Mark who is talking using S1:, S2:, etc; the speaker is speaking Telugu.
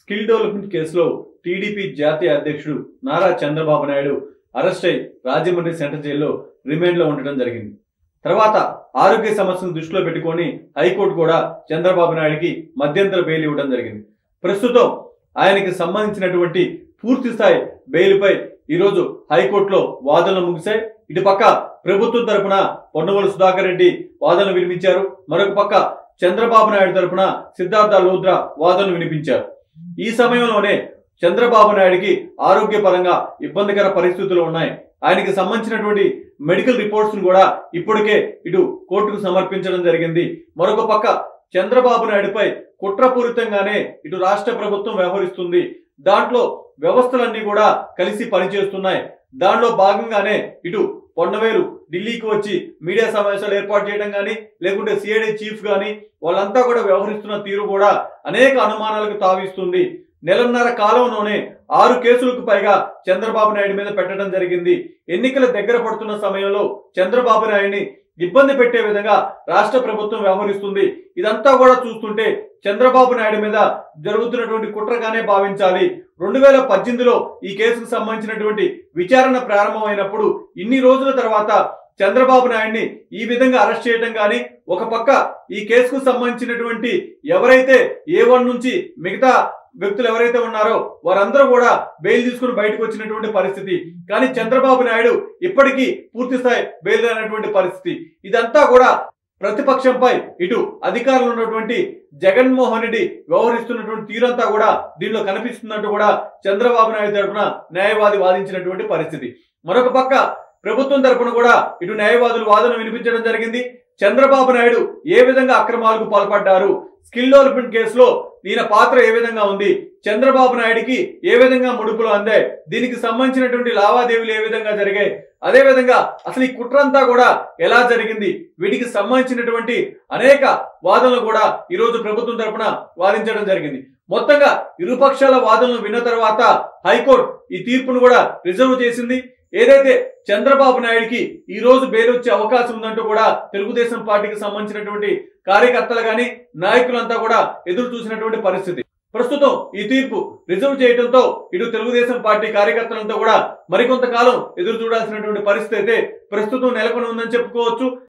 S1: స్కిల్ డెవలప్మెంట్ కేసులో టీడీపీ జాతీయ అధ్యక్షుడు నారా చంద్రబాబు నాయుడు అరెస్ట్ అయి రాజమండ్రి సెంట్రల్ జైల్లో రిమాండ్లో ఉండటం జరిగింది తర్వాత ఆరోగ్య సమస్యను దృష్టిలో పెట్టుకొని హైకోర్టు కూడా చంద్రబాబు నాయుడికి మధ్యంతర బెయిల్ ఇవ్వడం జరిగింది ప్రస్తుతం ఆయనకి సంబంధించినటువంటి పూర్తి స్థాయి బెయిల్పై ఈరోజు హైకోర్టులో వాదనలు ముగిశాయి ఇటు పక్క ప్రభుత్వం తరపున పొన్నగోలు సుధాకర్ రెడ్డి వాదనలు వినిపించారు మరొక పక్క చంద్రబాబు నాయుడు తరపున సిద్ధార్థ లూద్రా వాదనలు వినిపించారు ఈ సమయంలోనే చంద్రబాబు నాయుడికి ఆరోగ్యపరంగా ఇబ్బందికర పరిస్థితులు ఉన్నాయి ఆయనకి సంబంధించినటువంటి మెడికల్ రిపోర్ట్స్ కూడా ఇప్పటికే ఇటు కోర్టుకు సమర్పించడం జరిగింది మరొక పక్క చంద్రబాబు నాయుడుపై కుట్రపూరితంగానే ఇటు రాష్ట్ర ప్రభుత్వం వ్యవహరిస్తుంది దాంట్లో వ్యవస్థలన్నీ కూడా కలిసి పనిచేస్తున్నాయి దానిలో భాగంగానే ఇటు పొన్నవేలు ఢిల్లీకి వచ్చి మీడియా సమావేశాలు ఏర్పాటు చేయడం కానీ లేకుంటే సిఐడి చీఫ్ కానీ వాళ్ళంతా కూడా వ్యవహరిస్తున్న తీరు కూడా అనేక అనుమానాలకు తావిస్తుంది నెలన్నర కాలంలోనే ఆరు కేసులకు పైగా చంద్రబాబు నాయుడు మీద పెట్టడం జరిగింది ఎన్నికల దగ్గర పడుతున్న సమయంలో చంద్రబాబు నాయుడిని ఇబ్బంది పెట్టే విధంగా రాష్ట్ర ప్రభుత్వం వ్యవహరిస్తుంది ఇదంతా కూడా చూస్తుంటే చంద్రబాబు నాయుడు మీద జరుగుతున్నటువంటి కుట్రగానే భావించాలి రెండు వేల పద్దెనిమిదిలో ఈ కేసుకు సంబంధించినటువంటి విచారణ ప్రారంభమైనప్పుడు ఇన్ని రోజుల తర్వాత చంద్రబాబు నాయుడిని ఈ విధంగా అరెస్ట్ చేయడం కానీ ఒక పక్క ఈ కేసుకు సంబంధించినటువంటి ఎవరైతే ఏ వన్ నుంచి మిగతా వ్యక్తులు ఎవరైతే ఉన్నారో వారందరూ కూడా బెయిల్ తీసుకుని బయటకు వచ్చినటువంటి పరిస్థితి కానీ చంద్రబాబు నాయుడు ఇప్పటికీ పూర్తి స్థాయి బెయిల్ అయినటువంటి పరిస్థితి ఇదంతా కూడా ప్రతిపక్షంపై ఇటు అధికారంలో ఉన్నటువంటి జగన్మోహన్ రెడ్డి వ్యవహరిస్తున్నటువంటి తీరంతా కూడా దీనిలో కనిపిస్తున్నట్టు కూడా చంద్రబాబు నాయుడు తరపున న్యాయవాది వాదించినటువంటి పరిస్థితి మరొక పక్క ప్రభుత్వం తరపున కూడా ఇటు న్యాయవాదులు వాదన వినిపించడం జరిగింది చంద్రబాబు నాయుడు ఏ విధంగా అక్రమాలకు పాల్పడ్డారు స్కిల్ డెవలప్మెంట్ కేసులో ఈయన పాత్ర ఏ విధంగా ఉంది చంద్రబాబు నాయుడికి ఏ విధంగా ముడుపులు అందాయి దీనికి సంబంధించినటువంటి లావాదేవీలు ఏ విధంగా జరిగాయి అదే విధంగా అసలు ఈ కుట్రంతా కూడా ఎలా జరిగింది వీటికి సంబంధించినటువంటి అనేక వాదనలు కూడా ఈ రోజు ప్రభుత్వం తరపున వాదించడం జరిగింది మొత్తంగా ఇరుపక్షాల వాదనలు విన్న తర్వాత హైకోర్టు ఈ తీర్పును కూడా రిజర్వ్ చేసింది ఏదైతే చంద్రబాబు నాయుడికి ఈ రోజు బెయిల్ వచ్చే అవకాశం ఉందంటూ కూడా తెలుగుదేశం పార్టీకి సంబంధించినటువంటి కార్యకర్తలు గాని నాయకులంతా కూడా ఎదురు చూసినటువంటి పరిస్థితి ప్రస్తుతం ఈ తీర్పు రిజర్వ్ చేయడంతో ఇటు తెలుగుదేశం పార్టీ కార్యకర్తలంతా కూడా మరికొంతకాలం ఎదురు చూడాల్సినటువంటి పరిస్థితి అయితే ప్రస్తుతం నెలకొని ఉందని చెప్పుకోవచ్చు